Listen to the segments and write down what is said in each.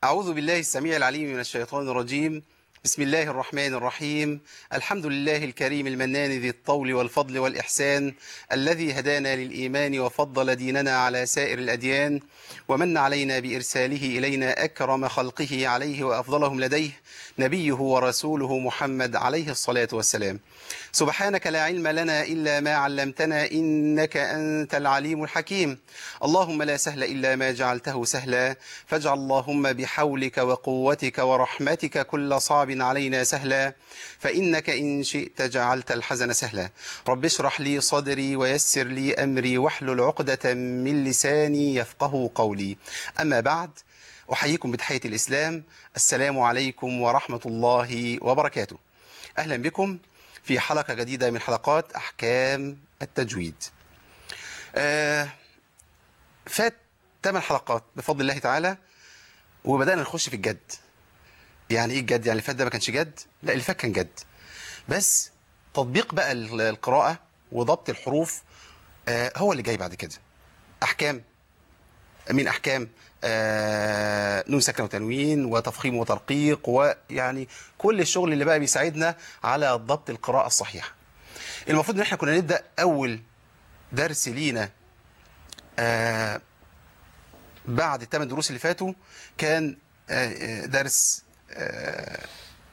أعوذ بالله السميع العليم من الشيطان الرجيم بسم الله الرحمن الرحيم الحمد لله الكريم المنان ذي الطول والفضل والإحسان الذي هدانا للإيمان وفضل ديننا على سائر الأديان ومن علينا بإرساله إلينا أكرم خلقه عليه وأفضلهم لديه نبيه ورسوله محمد عليه الصلاة والسلام سبحانك لا علم لنا إلا ما علمتنا إنك أنت العليم الحكيم اللهم لا سهل إلا ما جعلته سهلا فاجعل اللهم بحولك وقوتك ورحمتك كل صعب علينا سهلا فإنك إن شئت جعلت الحزن سهلا رب اشرح لي صدري ويسر لي أمري واحلل عقدة من لساني يفقه قولي أما بعد أحييكم بتحية الإسلام السلام عليكم ورحمة الله وبركاته أهلا بكم في حلقة جديدة من حلقات أحكام التجويد آه فات ثمان حلقات بفضل الله تعالى وبدأنا نخش في الجد يعني ايه الجد يعني اللي فات ده ما كانش جد لا اللي فات كان جد بس تطبيق بقى القراءة وضبط الحروف آه هو اللي جاي بعد كده أحكام من أحكام آه نون سكن وتنوين وتفخيم وترقيق ويعني كل الشغل اللي بقى بيساعدنا على ضبط القراءة الصحيحة المفروض ان احنا كنا نبدأ أول درس لينا آه بعد الثمان دروس اللي فاتوا كان آه درس آه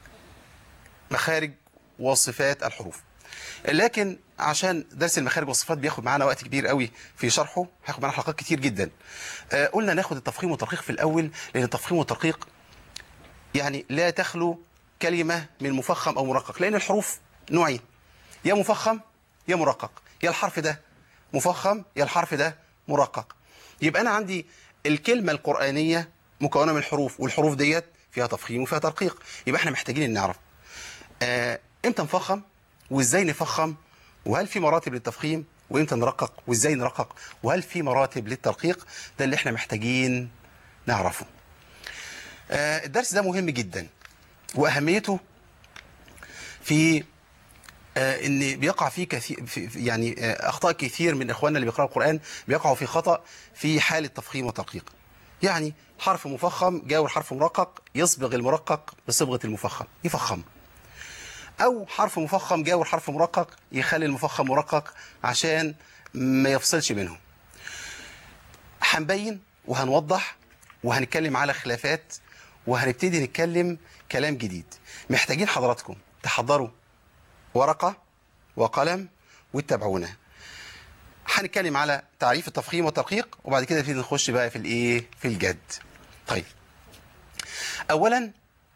مخارج وصفات الحروف لكن عشان درس المخارج والصفات بياخد معانا وقت كبير قوي في شرحه هياخد معانا حلقات كتير جدا آه قلنا ناخد التفخيم والترقيق في الاول لان التفخيم والترقيق يعني لا تخلو كلمه من مفخم او مرقق لان الحروف نوعين يا مفخم يا مرقق يا الحرف ده مفخم يا الحرف ده مرقق يبقى انا عندي الكلمه القرانيه مكونه من الحروف والحروف ديت فيها تفخيم وفيها ترقيق يبقى احنا محتاجين ان نعرف آه امتى نفخم وازاي نفخم وهل في مراتب للتفخيم وامتى نرقق وازاي نرقق وهل في مراتب للترقيق ده اللي احنا محتاجين نعرفه آه الدرس ده مهم جدا واهميته في آه ان بيقع فيه كثير في يعني آه اخطاء كثير من اخواننا اللي بيقراوا القران بيقعوا في خطا في حال التفخيم والترقيق يعني حرف مفخم جاور حرف مرقق يصبغ المرقق بصبغه المفخم يفخم او حرف مفخم جاور حرف مرقق يخلي المفخم مرقق عشان ما يفصلش بينهم هنبين وهنوضح وهنتكلم على خلافات وهنبتدي نتكلم كلام جديد محتاجين حضراتكم تحضروا ورقة وقلم وتتابعونا هنتكلم على تعريف التفخيم والترقيق وبعد كده نبتدي نخش بقى في الايه في الجد طيب اولا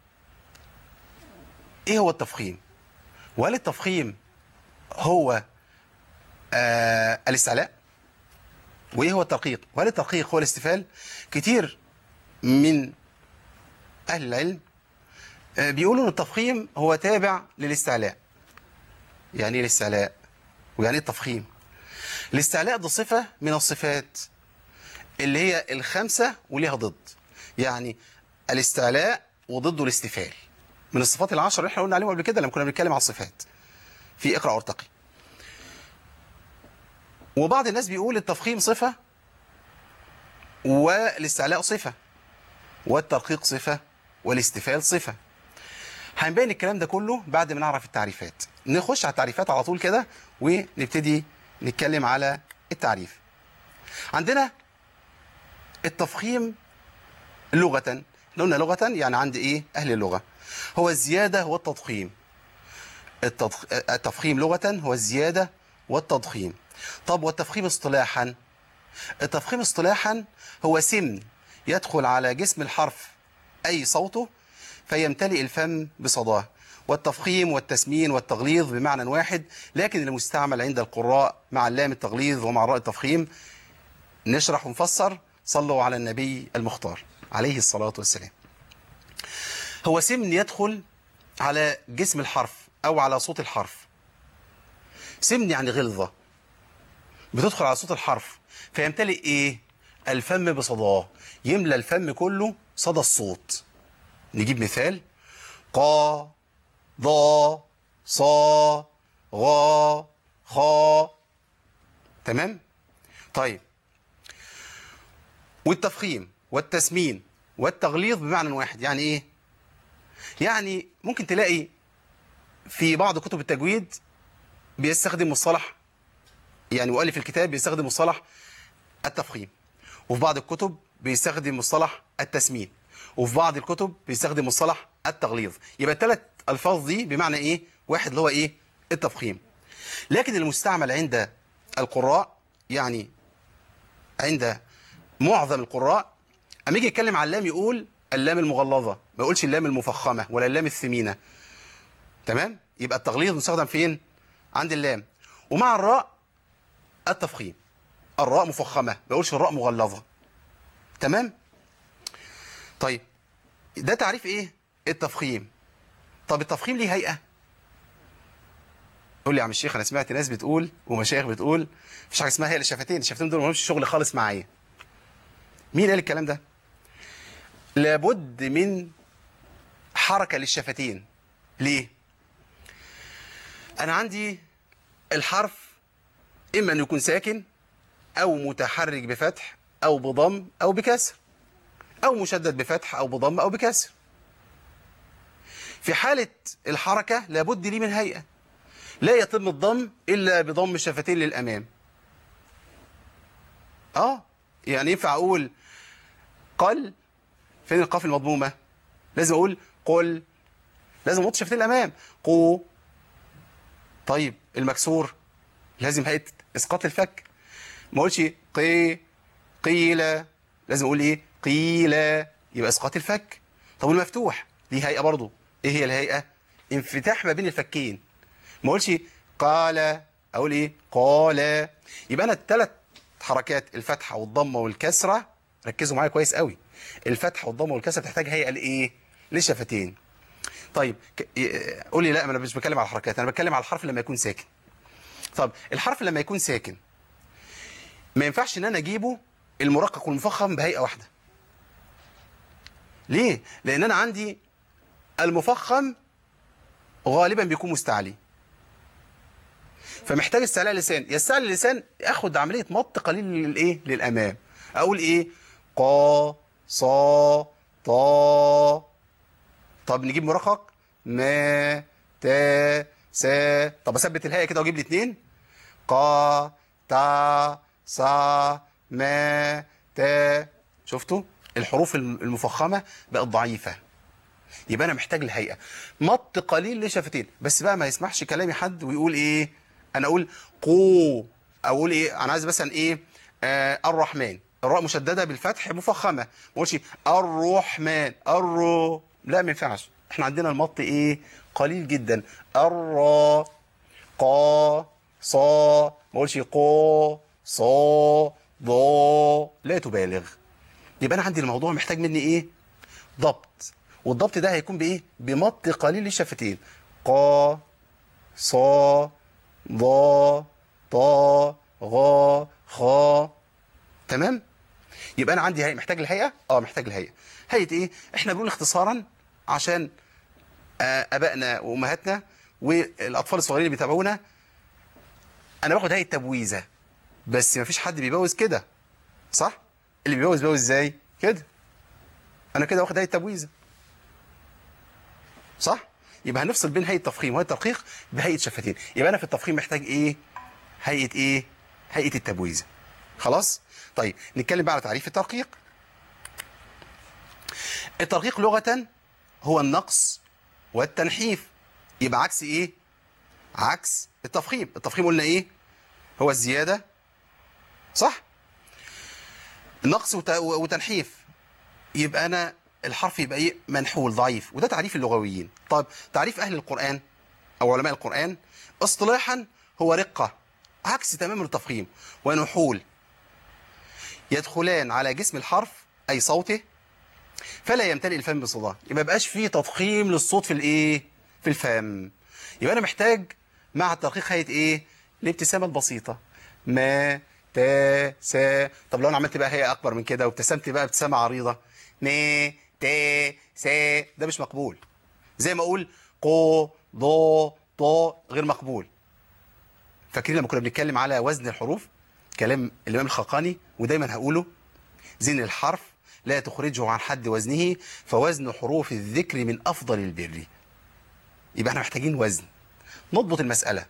ايه هو التفخيم وهل التفخيم هو آه الاستعلاء وايه هو الترقيق وهل الترقيق هو الاستفال كتير من اهل العلم آه بيقولوا ان التفخيم هو تابع للاستعلاء يعني ايه الاستعلاء ويعني ايه التفخيم الاستعلاء ده صفة من الصفات اللي هي الخمسة وليها ضد يعني الاستعلاء وضده الاستفال من الصفات العشر اللي احنا قلنا عليهم قبل كده لما كنا بنتكلم عن الصفات في اقرا وارتقي وبعض الناس بيقول التفخيم صفة والاستعلاء صفة والترقيق صفة والاستفال صفة هنبين الكلام ده كله بعد ما نعرف التعريفات نخش على التعريفات على طول كده ونبتدي نتكلم على التعريف عندنا التفخيم لغة قلنا لغة يعني عند ايه اهل اللغة هو الزيادة والتضخيم التضخ... التفخيم لغة هو الزيادة والتضخيم طب والتفخيم اصطلاحا التفخيم اصطلاحا هو سمن يدخل على جسم الحرف أي صوته فيمتلئ الفم بصداه والتفخيم والتسمين والتغليظ بمعنى واحد لكن المستعمل عند القراء مع اللام التغليظ ومع الراء التفخيم نشرح ونفسر صلوا على النبي المختار عليه الصلاة والسلام هو سمن يدخل على جسم الحرف أو على صوت الحرف سمن يعني غلظة بتدخل على صوت الحرف فيمتلئ إيه الفم بصداه يملى الفم كله صدى الصوت نجيب مثال قا ضا صا غا خا تمام طيب والتفخيم والتسمين والتغليظ بمعنى واحد يعني ايه يعني ممكن تلاقي في بعض كتب التجويد بيستخدم مصطلح يعني مؤلف الكتاب بيستخدم مصطلح التفخيم وفي بعض الكتب بيستخدم مصطلح التسمين وفي بعض الكتب بيستخدم مصطلح التغليظ يبقى الثلاث الفاظ دي بمعنى ايه واحد اللي هو ايه التفخيم لكن المستعمل عند القراء يعني عند معظم القراء اما يجي يتكلم عن اللام يقول اللام المغلظه ما يقولش اللام المفخمه ولا اللام الثمينه تمام يبقى التغليظ مستخدم فين عند اللام ومع الراء التفخيم الراء مفخمه ما يقولش الراء مغلظه تمام طيب ده تعريف ايه التفخيم طب التفخيم ليه هيئه قول لي يا عم الشيخ انا سمعت ناس بتقول ومشايخ بتقول مفيش حاجه اسمها هيئه للشفتين الشفتين دول ما لهمش شغل خالص معايا مين قال الكلام ده لابد من حركه للشفتين ليه انا عندي الحرف اما ان يكون ساكن او متحرك بفتح او بضم او بكسر او مشدد بفتح او بضم او بكسر في حالة الحركة لابد لي من هيئة لا يتم الضم إلا بضم الشفتين للأمام آه يعني ينفع أقول قل فين القاف المضمومة لازم أقول قل لازم أحط شفتين الأمام قو طيب المكسور لازم هيئة إسقاط الفك ما أقولش قي قيل لازم أقول إيه قيل يبقى إسقاط الفك طب المفتوح ليه هيئة برضه ايه هي الهيئة انفتاح ما بين الفكين ما اقولش قال اقول ايه قال يبقى انا الثلاث حركات الفتحة والضمة والكسرة ركزوا معايا كويس قوي الفتحة والضمة والكسرة بتحتاج هيئة لايه للشفتين طيب قول لي لا انا مش بتكلم على الحركات انا بتكلم على الحرف لما يكون ساكن طب الحرف لما يكون ساكن ما ينفعش ان انا اجيبه المرقق والمفخم بهيئة واحدة ليه لان انا عندي المفخم غالبا بيكون مستعلي فمحتاج استعلاء لسان يستعلي اللسان اخد عمليه مط قليل للايه للامام اقول ايه قا صا طا طب نجيب مرقق ما تا سا طب اثبت الهيئه كده واجيب لي اتنين قا تا صا ما تا شفتوا الحروف المفخمه بقت ضعيفه يبقى انا محتاج الهيئه مط قليل لشفتين بس بقى ما يسمحش كلامي حد ويقول ايه انا اقول قو اقول ايه انا عايز مثلا ايه آه الرحمن الراء مشدده بالفتح مفخمه ما اقولش الرحمن الرو لا ما ينفعش احنا عندنا المط ايه قليل جدا الرا قا صا ما اقولش قو صا ضا لا تبالغ يبقى انا عندي الموضوع محتاج مني ايه ضبط والضبط ده هيكون بايه بمط قليل للشفتين قا صا ضا طا غا خا تمام يبقى انا عندي هيئه محتاج الهيئه اه محتاج الهيئه هيئه ايه احنا بنقول اختصارا عشان آه ابائنا وامهاتنا والاطفال الصغيرين اللي بيتابعونا انا باخد هيئه تبويزه بس ما فيش حد بيبوز كده صح اللي بيبوز بيبوز ازاي كده انا كده واخد هيئه تبويزه صح يبقى هنفصل بين هيئه تفخيم وهيئه ترقيق بهيئه شفتين يبقى انا في التفخيم محتاج ايه هيئه ايه هيئه التبويزه خلاص طيب نتكلم بقى على تعريف الترقيق الترقيق لغه هو النقص والتنحيف يبقى عكس ايه عكس التفخيم التفخيم قلنا ايه هو الزياده صح نقص وتنحيف يبقى انا الحرف يبقى ايه منحول ضعيف وده تعريف اللغويين طب تعريف اهل القرآن او علماء القرآن اصطلاحا هو رقة عكس تماما التفخيم ونحول يدخلان على جسم الحرف اي صوته فلا يمتلئ الفم بصداه يبقى يبقاش فيه تضخيم للصوت في الايه في الفم يبقى انا محتاج مع الترقيق هيئه ايه الابتسامه البسيطه ما تا سا طب لو انا عملت بقى هيئه اكبر من كده وابتسمت بقى ابتسامه عريضه نا تا سا ده مش مقبول زي ما اقول قو ضو طو غير مقبول فاكرين لما كنا بنتكلم على وزن الحروف كلام الامام الخقاني ودايما هقوله زين الحرف لا تخرجه عن حد وزنه فوزن حروف الذكر من أفضل البر يبقى احنا محتاجين وزن نضبط المسألة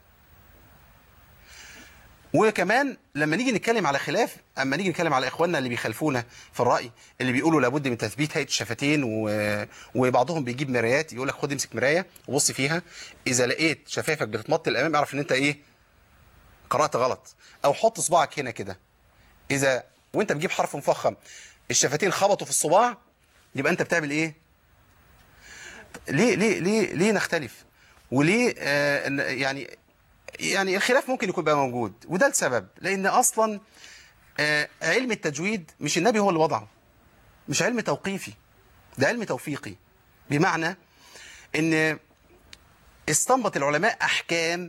وكمان لما نيجي نتكلم على خلاف اما نيجي نتكلم على اخواننا اللي بيخالفونا في الراي اللي بيقولوا لابد من تثبيت هيئه الشفتين و... وبعضهم بيجيب مرايات يقول لك خد امسك مرايه وبص فيها اذا لقيت شفايفك بتتمط للامام اعرف ان انت ايه قرات غلط او حط صباعك هنا كده اذا وانت بتجيب حرف مفخم الشفتين خبطوا في الصباع يبقى انت بتعمل ايه ليه ليه ليه ليه نختلف وليه آه إن- يعني يعني الخلاف ممكن يكون بقى موجود وده السبب لان اصلا آه، علم التجويد مش النبي هو اللي وضعه مش علم توقيفي ده علم توفيقي بمعنى ان استنبط العلماء احكام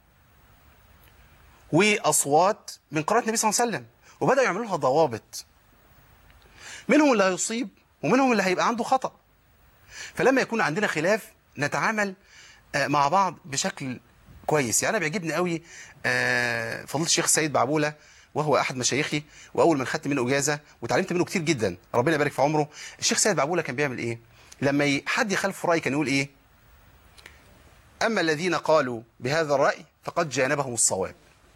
واصوات من قراءه النبي صلى الله عليه وسلم وبداوا يعملوا لها ضوابط منهم اللي هيصيب ومنهم اللي هيبقى عنده خطأ فلما يكون عندنا خلاف نتعامل آه، مع بعض بشكل كويس يعني انا بيعجبني قوي آه، فضيله الشيخ سيد بعبوله وهو احد مشايخي واول من خدت منه اجازه وتعلمت منه كتير جدا ربنا يبارك في عمره الشيخ سيد بعبوله كان بيعمل ايه لما ي- حد يخالف راي كان يقول ايه اما الذين قالوا بهذا الراي فقد جانبهم الصواب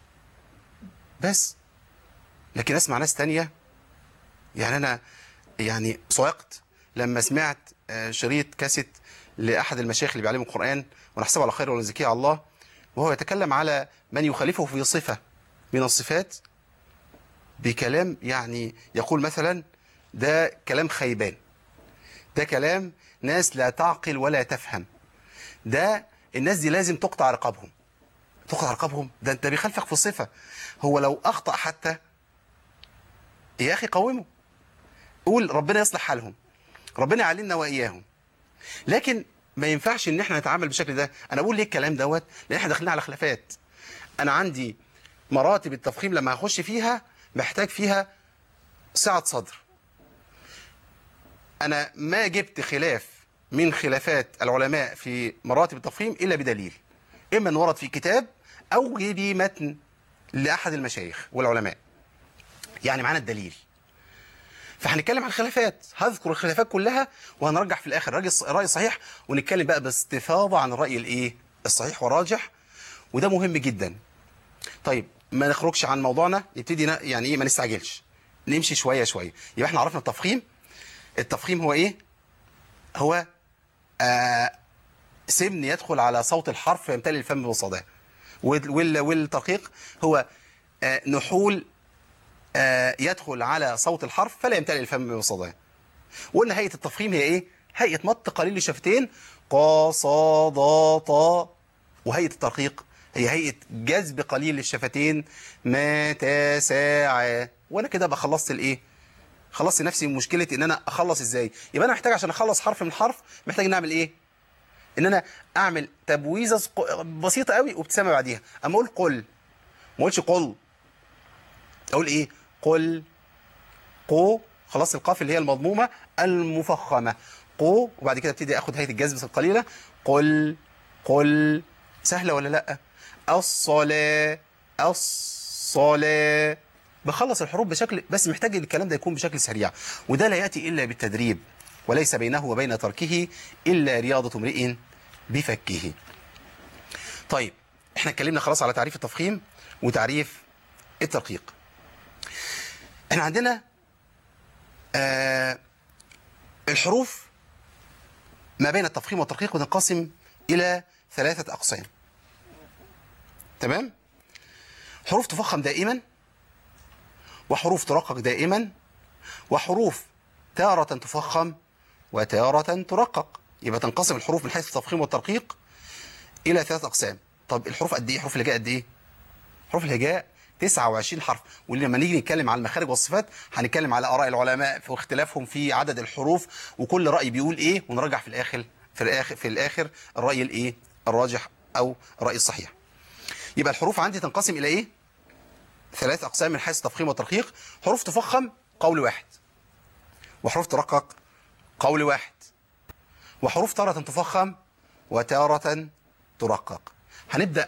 بس لكن اسمع ناس تانية يعني انا يعني صعقت لما سمعت آه، شريط كاسيت لاحد المشايخ اللي بيعلموا القران ونحسبه على خير ونزكيه على الله وهو يتكلم على من يخالفه في صفه من الصفات بكلام يعني يقول مثلا ده كلام خيبان ده كلام ناس لا تعقل ولا تفهم ده الناس دي لازم تقطع رقابهم تقطع رقابهم ده انت بيخالفك في صفه هو لو اخطا حتى يا اخي قومه قول ربنا يصلح حالهم ربنا يعلمنا واياهم لكن ما ينفعش ان احنا نتعامل بالشكل ده انا بقول ليه الكلام دوت لان احنا داخلين على خلافات انا عندي مراتب التفخيم لما هخش فيها محتاج فيها سعة صدر انا ما جبت خلاف من خلافات العلماء في مراتب التفخيم الا بدليل اما ان ورد في كتاب او جيبي متن لاحد المشايخ والعلماء يعني معانا الدليل فهنتكلم عن الخلافات هذكر الخلافات كلها وهنرجح في الاخر راي راي صحيح ونتكلم بقى باستفاضه عن الراي الايه الصحيح والراجح وده مهم جدا طيب ما نخرجش عن موضوعنا نبتدي ن- يعني ايه ما نستعجلش نمشي شويه شويه يبقى احنا عرفنا التفخيم التفخيم هو ايه هو آه سمن يدخل على صوت الحرف فيمتلئ الفم بصداه وال- وال- والترقيق هو آه نحول آه، يدخل على صوت الحرف فلا يمتلئ الفم بصداه وقلنا هيئة التفخيم هي ايه هيئة مط قليل الشفتين قا صا ضا طا وهيئة الترقيق هي هيئة جذب قليل الشفتين ما تا ساعة وانا كده بقى خلصت الايه خلصت نفسي من مشكلة ان انا اخلص ازاي يبقى انا محتاج عشان اخلص حرف من حرف محتاج نعمل ايه ان انا اعمل تبويزه سق- بسيطه قوي وابتسامه بعديها اما اقول قل ما اقولش قل اقول ايه قل قو خلاص القاف اللي هي المضمومه المفخمه قو وبعد كده ابتدي اخد هيئه الجذب القليله قل قل سهله ولا لا الصلاه الصلاه بخلص الحروف بشكل بس محتاج الكلام ده يكون بشكل سريع وده لا ياتي الا بالتدريب وليس بينه وبين تركه الا رياضه امرئ بفكه طيب احنا اتكلمنا خلاص على تعريف التفخيم وتعريف الترقيق احنا عندنا آه الحروف ما بين التفخيم والترقيق بتنقسم الى ثلاثه اقسام تمام حروف تفخم دائما وحروف ترقق دائما وحروف تارة تفخم وتارة ترقق يبقى تنقسم الحروف من حيث التفخيم والترقيق إلى ثلاث أقسام طب الحروف قد إيه حروف الهجاء قد إيه حروف الهجاء 29 حرف ولما نيجي نتكلم على المخارج والصفات هنتكلم على آراء العلماء في اختلافهم في عدد الحروف وكل رأي بيقول إيه ونرجع في الآخر في الآخر في الآخر الرأي الإيه الراجح أو الرأي الصحيح يبقى الحروف عندي تنقسم إلى إيه ثلاث أقسام من حيث التفخيم والترقيق حروف تفخم قول واحد وحروف ترقق قول واحد وحروف تارة تفخم وتارة ترقق هنبدأ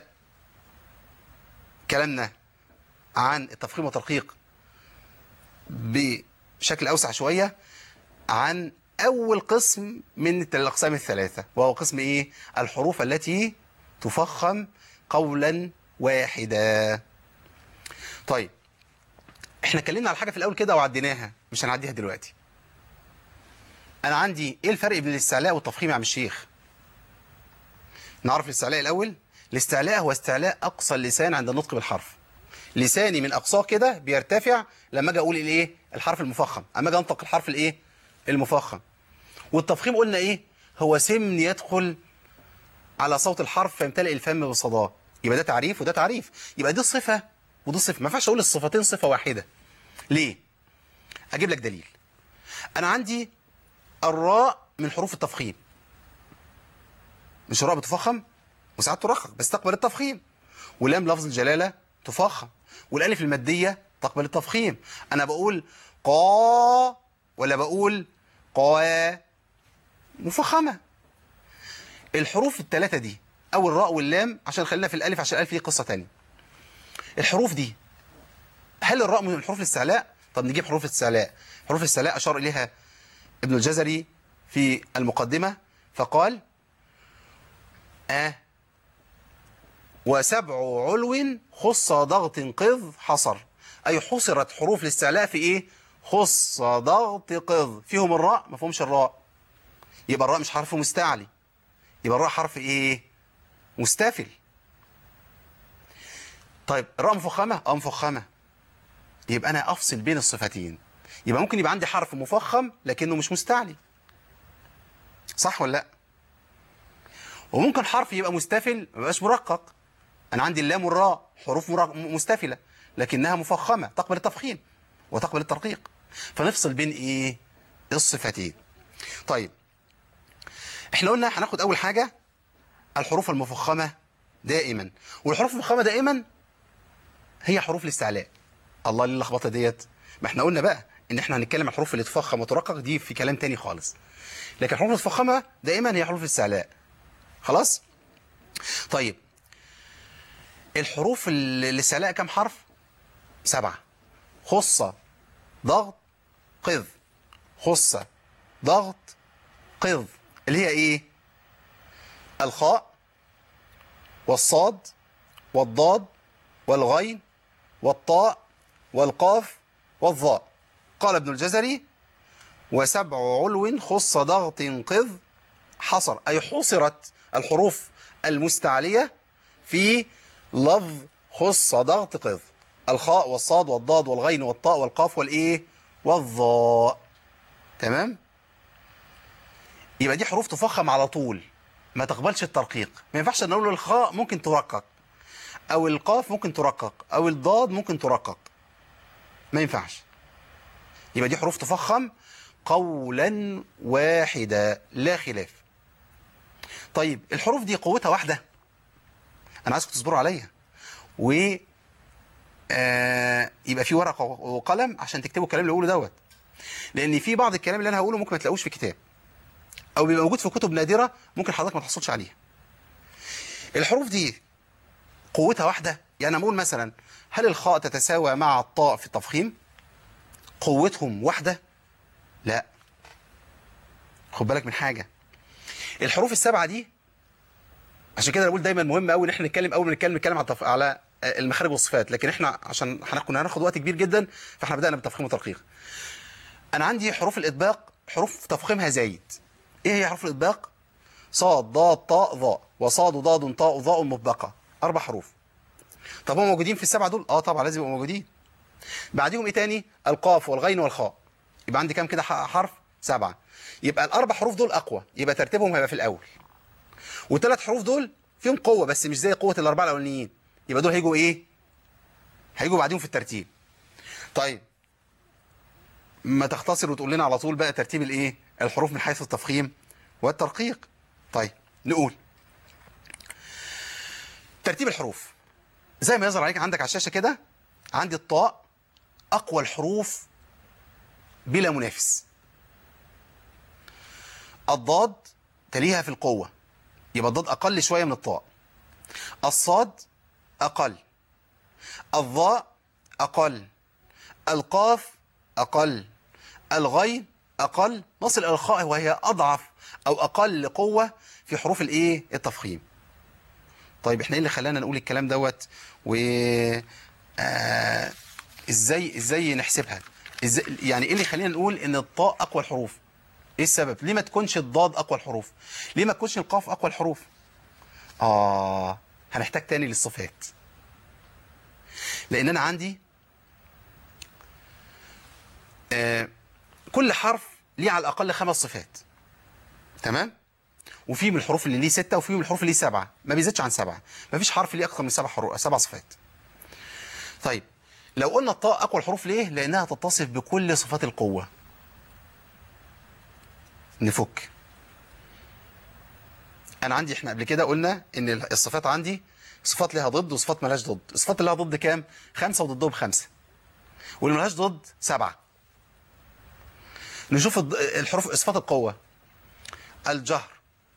كلامنا عن التفخيم والترقيق بشكل أوسع شوية عن أول قسم من الأقسام الثلاثة وهو قسم إيه؟ الحروف التي تفخم قولا واحدا طيب احنا اتكلمنا على حاجة في الأول كده وعديناها مش هنعديها دلوقتي أنا عندي إيه الفرق بين الاستعلاء والتفخيم يا عم الشيخ؟ نعرف الاستعلاء الأول الاستعلاء هو استعلاء أقصى اللسان عند النطق بالحرف لساني من أقصاه كده بيرتفع لما أجي أقول الإيه؟ الحرف المفخم أما أجي أنطق الحرف الإيه؟ المفخم والتفخيم قلنا إيه؟ هو سمن يدخل على صوت الحرف فيمتلئ الفم بصداه يبقى ده تعريف وده تعريف يبقى دي صفة ودي صفة ما ينفعش أقول الصفتين صفة واحدة ليه؟ أجيب لك دليل أنا عندي الراء من حروف التفخيم مش الراء بتفخم وساعات ترخق بس تقبل التفخيم ولام لفظ الجلالة تفخم والالف المادية تقبل التفخيم انا بقول قا ولا بقول قا مفخمة الحروف الثلاثة دي او الراء واللام عشان خلينا في الالف عشان الالف دي قصة تانية الحروف دي هل الراء من حروف الاستعلاء طب نجيب حروف الاستعلاء حروف الاستعلاء اشار اليها ابن الجزري في المقدمة فقال أ وسبع علو خص ضغط قذ حصر أي حصرت حروف الاستعلاء في إيه خص ضغط قذ فيهم الراء ما فيهمش الراء يبقى الراء مش حرف مستعلي يبقى الراء حرف إيه مستفل طيب الراء مفخمة اه مفخمة يبقى أنا أفصل بين الصفتين يبقى ممكن يبقى عندي حرف مفخم لكنه مش مستعلي صح ولا لا وممكن حرف يبقى مستفل ما يبقاش مرقق انا عندي اللام والراء حروف مرق... مستفله لكنها مفخمه تقبل التفخيم وتقبل الترقيق فنفصل بين ايه الصفتين طيب احنا قلنا هناخد اول حاجه الحروف المفخمه دائما والحروف المفخمه دائما هي حروف الاستعلاء الله ليه اللخبطه ديت ما احنا قلنا بقى ان احنا هنتكلم عن الحروف اللي تفخم وترقق دي في كلام تاني خالص لكن الحروف المفخمه دائما هي حروف الاستعلاء خلاص طيب الحروف اللي استعلاء كم حرف سبعة خصة ضغط قذ خصة ضغط قذ اللي هي ايه الخاء والصاد والضاد والغين والطاء والقاف والظاء قال ابن الجزري وسبع علو خص ضغط قذ حصر أي حصرت الحروف المستعلية في لفظ خص ضغط قذ الخاء والصاد والضاد والغين والطاء والقاف والإيه والظاء تمام يبقى دي حروف تفخم على طول ما تقبلش الترقيق ما ينفعش نقول الخاء ممكن ترقق أو القاف ممكن ترقق أو الضاد ممكن ترقق ما ينفعش يبقى دي حروف تفخم قولا واحدا لا خلاف طيب الحروف دي قوتها واحدة أنا عايزكم تصبروا عليا و آه يبقى في ورقة وقلم عشان تكتبوا الكلام اللي بقوله دوت لأن في بعض الكلام اللي أنا هقوله ممكن ما تلاقوش في كتاب أو بيبقى موجود في كتب نادرة ممكن حضرتك ما تحصلش عليها الحروف دي قوتها واحدة يعني أنا بقول مثلا هل الخاء تتساوى مع الطاء في التفخيم قوتهم واحدة لا خد بالك من حاجة الحروف السبعة دي عشان كده انا بقول دايما مهم قوي ان احنا نتكلم اول ما نتكلم نتكلم على التف... على المخارج والصفات لكن احنا عشان كنا هناخد وقت كبير جدا فاحنا بدانا بالتفخيم والترقيق انا عندي حروف الاطباق حروف تفخيمها زايد ايه هي حروف الاطباق صاد ضاد طاء ظاء وصاد ضاد طاء ظاء مطبقه اربع حروف طب هم موجودين في السبعه دول اه طبعا لازم يبقوا موجودين بعديهم ايه تاني القاف والغين والخاء يبقى عندي كام كده حرف سبعة يبقى الاربع حروف دول اقوى يبقى ترتيبهم هيبقى في الاول والثلاث حروف دول فيهم قوه بس مش زي قوه الاربعه الاولانيين يبقى دول هيجوا ايه هيجوا بعديهم في الترتيب طيب ما تختصر وتقول لنا على طول بقى ترتيب الايه الحروف من حيث التفخيم والترقيق طيب نقول ترتيب الحروف زي ما يظهر عليك عندك على الشاشه كده عندي الطاء اقوى الحروف بلا منافس الضاد تليها في القوة يبقى الضاد أقل شوية من الطاء الصاد أقل الظاء أقل القاف أقل الغين أقل نصل إلى الخاء وهي أضعف أو أقل قوة في حروف الإيه التفخيم طيب إحنا إيه اللي خلانا نقول الكلام دوت و آه إزاي إزاي نحسبها إزاي يعني إيه اللي خلينا نقول إن الطاء أقوى الحروف إيه السبب ليه ما تكونش الضاد أقوى الحروف ليه ما تكونش القاف أقوى الحروف آه هنحتاج تاني للصفات لأن أنا عندي آه كل حرف ليه على الأقل خمس صفات تمام وفي من الحروف اللي ليه ستة وفي من الحروف اللي ليه سبعة ما بيزيدش عن سبعة ما فيش حرف ليه أكثر من سبع حروف سبع صفات طيب لو قلنا الطاء أقوى الحروف ليه لأنها تتصف بكل صفات القوة نفك أنا عندي إحنا قبل كده قلنا إن الصفات عندي صفات لها ضد وصفات ملهاش ضد الصفات اللي لها ضد كام خمسة وضدهم خمسة واللي ملهاش ضد سبعة نشوف الض- الحروف صفات القوة الجهر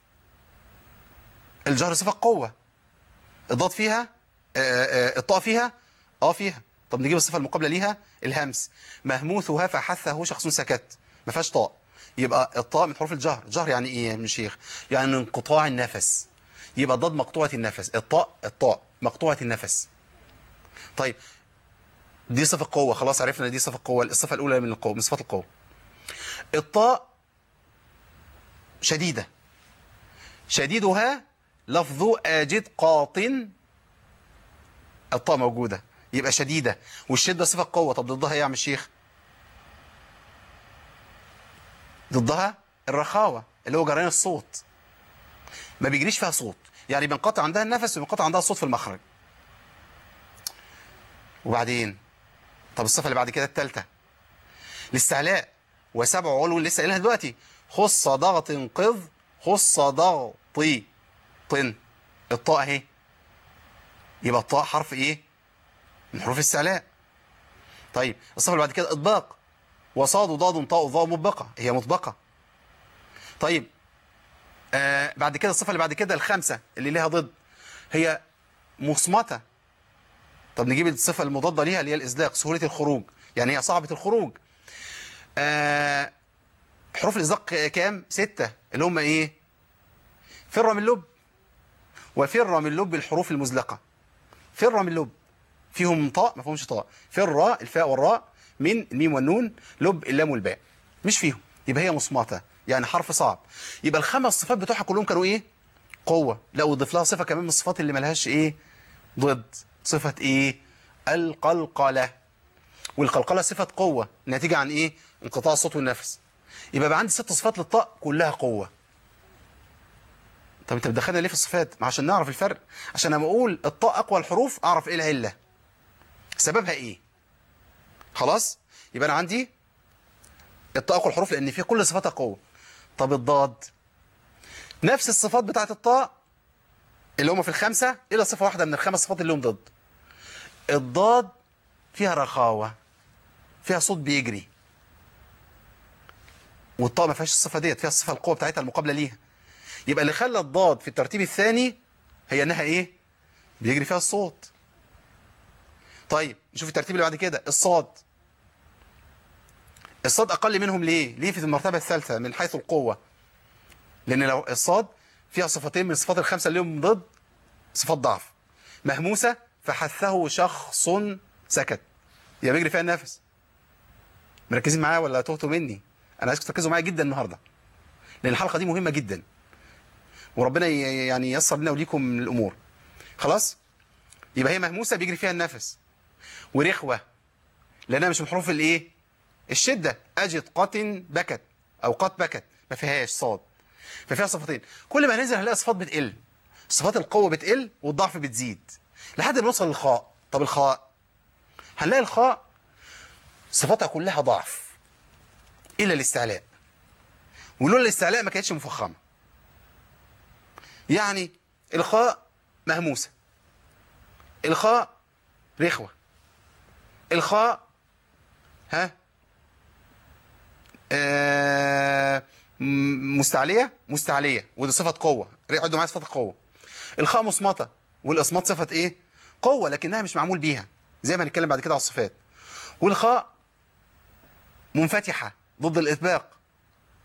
الجهر صفة قوة الضاد فيها آه، آه، الطاء فيها اه فيها طب نجيب الصفة المقابلة ليها الهمس مهموثها فحثه شخص سكت ما فيهاش طاء يبقى الطاء من حروف الجهر الجهر يعني ايه يا ابن الشيخ يعني انقطاع النفس يبقى الضاد مقطوعة النفس الطاء الطاء مقطوعة النفس طيب دي صفة قوة خلاص عرفنا دي صفة قوة الصفة الأولى من القوة من صفات القوة الطاء شديدة شديدها لفظ أجد قاطن الطاء موجودة يبقى شديدة والشدة صفة قوة طب ضدها ايه يا عم الشيخ ضدها الرخاوة اللي هو جريان الصوت ما بيجريش فيها صوت يعني بينقطع عندها النفس وبينقطع عندها الصوت في المخرج وبعدين طب الصفة اللي بعد كده الثالثة الاستعلاء وسبع علو اللي لسه قايلها دلوقتي خص ضغط قذ خص ضغطي طن الطاء اهي يبقى الطاء حرف ايه من حروف الاستعلاء طيب الصفة اللي بعد كده اطباق وصاد ضاد طاء ظاء مطبقة هي مطبقة طيب آه بعد كده الصفة اللي بعد كده الخامسة اللي ليها ضد هي مصمتة طب نجيب الصفة المضادة ليها اللي هي الإزلاق سهولة الخروج يعني هي صعبة الخروج آه حروف الإزلاق كام؟ ستة اللي هم إيه؟ فر من اللب وفر من لب الحروف المزلقة فر من لب فيهم طاء ما فيهمش طاء فر الفاء والراء من الميم والنون لب اللام والباء مش فيهم يبقى هي مصمتة يعني حرف صعب يبقى الخمس صفات بتوعها كلهم كانوا ايه قوة لا وضيف لها صفة كمان من الصفات اللي ملهاش ايه ضد صفة ايه القلقلة والقلقلة صفة قوة ناتجة عن ايه انقطاع الصوت والنفس يبقى بقى عندي ست صفات للطاء كلها قوة طب انت بتدخلنا ليه في الصفات ما عشان نعرف الفرق عشان لما اقول الطاء اقوى الحروف اعرف ايه العله سببها ايه خلاص يبقى انا عندي الطاء اقوى الحروف لان فيها كل صفاتها قوه طب الضاد نفس الصفات بتاعت الطاء اللي هم في الخمسه الا صفه واحده من الخمس صفات اللي هم ضد الضاد فيها رخاوه فيها صوت بيجري والطاء ما فيهاش الصفه ديت فيها الصفه القوه بتاعتها المقابله ليها يبقى اللي خلى الضاد في الترتيب الثاني هي انها ايه بيجري فيها الصوت طيب نشوف الترتيب اللي بعد كده الصاد الصاد اقل منهم ليه ليه في المرتبه الثالثه من حيث القوه لان لو الصاد فيها صفتين من الصفات الخمسه اللي هم ضد صفات ضعف مهموسه فحثه شخص سكت يبقى بيجري فيها النفس مركزين معايا ولا تهتوا مني انا عايزكم تركزوا معايا جدا النهارده لان الحلقه دي مهمه جدا وربنا ي- يعني ييسر لنا وليكم الامور خلاص يبقى هي مهموسه بيجري فيها النفس ورخوه لانها مش من حروف الايه الشده اجد قط بكت او قط بكت ما فيهاش صاد ففيها صفتين كل ما ننزل هنلاقي صفات بتقل صفات القوه بتقل والضعف بتزيد لحد ما نوصل للخاء طب الخاء هنلاقي الخاء صفاتها كلها ضعف الا الاستعلاء ولولا الاستعلاء ما كانتش مفخمه يعني الخاء مهموسة الخاء رخوة الخاء ها آه م- مستعلية مستعلية ودي صفة قوة عدوا معايا صفة قوة الخاء مصمتة والإصمات صفة إيه قوة لكنها مش معمول بيها زي ما هنتكلم بعد كده على الصفات والخاء منفتحة ضد الإطباق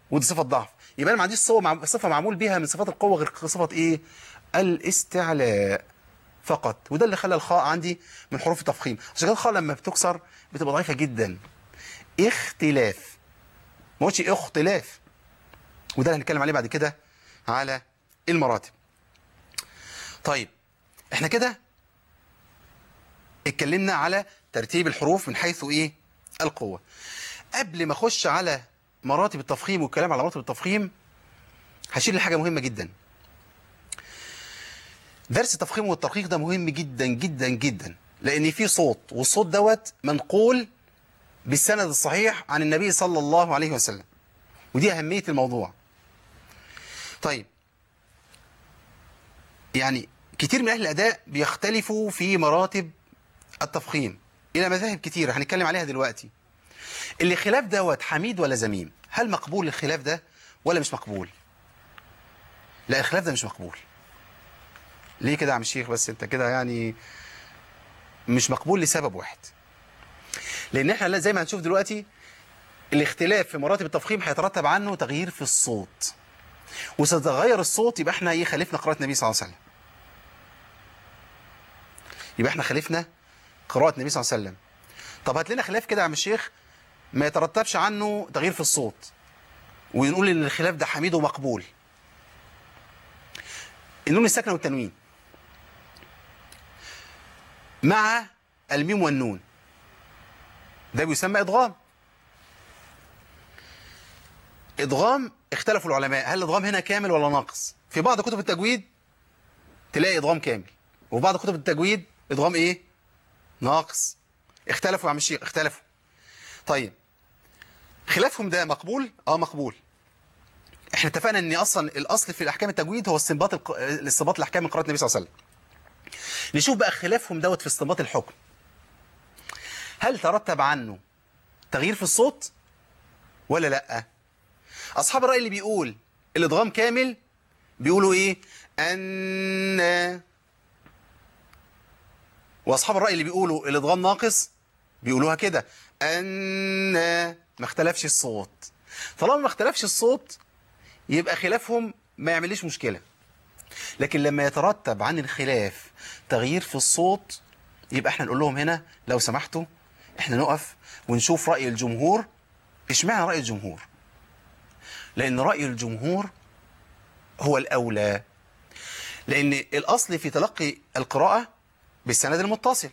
ودي صفة ضعف يبقى انا ما عنديش صفة مع- صفة معمول بها من صفات القوة غير صفة ايه الاستعلاء فقط وده اللي خلى الخاء عندي من حروف التفخيم عشان كده الخاء لما بتكسر بتبقى ضعيفة جدا اختلاف ما قلتش اختلاف وده اللي هنتكلم عليه بعد كده على المراتب طيب احنا كده اتكلمنا على ترتيب الحروف من حيث ايه القوة قبل ما اخش على مراتب التفخيم والكلام على مراتب التفخيم هشير لحاجة مهمة جدا درس التفخيم والترقيق ده مهم جدا جدا جدا لان في صوت والصوت دوت منقول بالسند الصحيح عن النبي صلى الله عليه وسلم ودي أهمية الموضوع طيب يعني كتير من أهل الأداء بيختلفوا في مراتب التفخيم إلى مذاهب كتيرة هنتكلم عليها دلوقتي اللي خلاف دوت حميد ولا ذميم هل مقبول الخلاف ده ولا مش مقبول لا الخلاف ده مش مقبول ليه كده يا عم الشيخ بس انت كده يعني مش مقبول لسبب واحد لان احنا زي ما هنشوف دلوقتي الاختلاف في مراتب التفخيم هيترتب عنه تغيير في الصوت وستتغير الصوت يبقى احنا ايه خالفنا قراءة النبي صلى الله عليه وسلم يبقى احنا خالفنا قراءة النبي صلى الله عليه وسلم طب هات لنا خلاف كده يا عم الشيخ ما يترتبش عنه تغيير في الصوت ونقول ان الخلاف ده حميد ومقبول النون الساكنه والتنوين مع الميم والنون ده بيسمى ادغام ادغام اختلفوا العلماء هل الادغام هنا كامل ولا ناقص في بعض كتب التجويد تلاقي ادغام كامل وفي بعض كتب التجويد ادغام ايه ناقص اختلفوا يا عم الشيخ اختلفوا طيب خلافهم ده مقبول اه مقبول احنا اتفقنا ان اصلا الاصل في الاحكام التجويد هو استنباط الق... استنباط الاحكام من قراءه النبي صلى الله عليه وسلم نشوف بقى خلافهم دوت في استنباط الحكم هل ترتب عنه تغيير في الصوت ولا لا اصحاب الراي اللي بيقول الادغام كامل بيقولوا ايه ان واصحاب الراي اللي بيقولوا الادغام ناقص بيقولوها كده ان ما اختلفش الصوت طالما ما اختلفش الصوت يبقى خلافهم ما يعمليش مشكله لكن لما يترتب عن الخلاف تغيير في الصوت يبقى احنا نقول لهم هنا لو سمحتوا احنا نقف ونشوف رأي الجمهور اشمعنى رأي الجمهور لأن رأي الجمهور هو الأولى لأن الأصل في تلقي القراءة بالسند المتصل